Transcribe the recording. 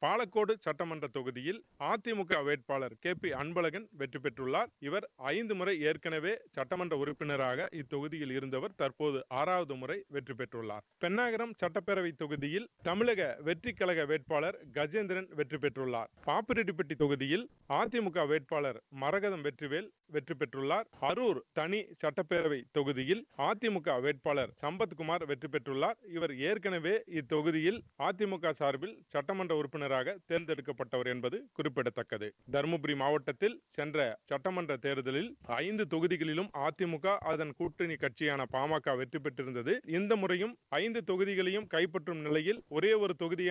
பாலக்கோடு சட்டமன்ற தொகுதியில் அதிமுக வேட்பாளர் கே பி அன்பழகன் வெற்றி பெற்றுள்ளார் இவர் ஐந்து முறை ஏற்கனவே சட்டமன்ற உறுப்பினராக இத்தொகுதியில் இருந்தவர் தற்போது ஆறாவது முறை வெற்றி பெற்றுள்ளார் பென்னாகரம் சட்டப்பேரவை தொகுதியில் தமிழக வெற்றி கழக வேட்பாளர் கஜேந்திரன் வெற்றி பெற்றுள்ளார் பாப்பிரெட்டிப்பட்டி தொகுதியில் அதிமுக வேட்பாளர் மரகதம் வெற்றிவேல் வெற்றி பெற்றுள்ளார் அரூர் தனி சட்டப்பேரவை தொகுதியில் அதிமுக வேட்பாளர் சம்பத்குமார் வெற்றி பெற்றுள்ளார் இவர் ஏற்கனவே இத்தொகுதியில் அதிமுக சார்பில் சட்டமன்ற உறுப்பினராக தேர்ந்தெடுக்கப்பட்டவர் என்பது குறிப்பிடத்தக்கது தருமபுரி மாவட்டத்தில் சென்ற சட்டமன்ற தேர்தலில் ஐந்து தொகுதிகளிலும் அதிமுக அதன் கூட்டணி கட்சியான பாமக வெற்றி பெற்றிருந்தது இந்த முறையும் ஐந்து தொகுதிகளையும் கைப்பற்றும் நிலையில் ஒரே ஒரு தொகுதியை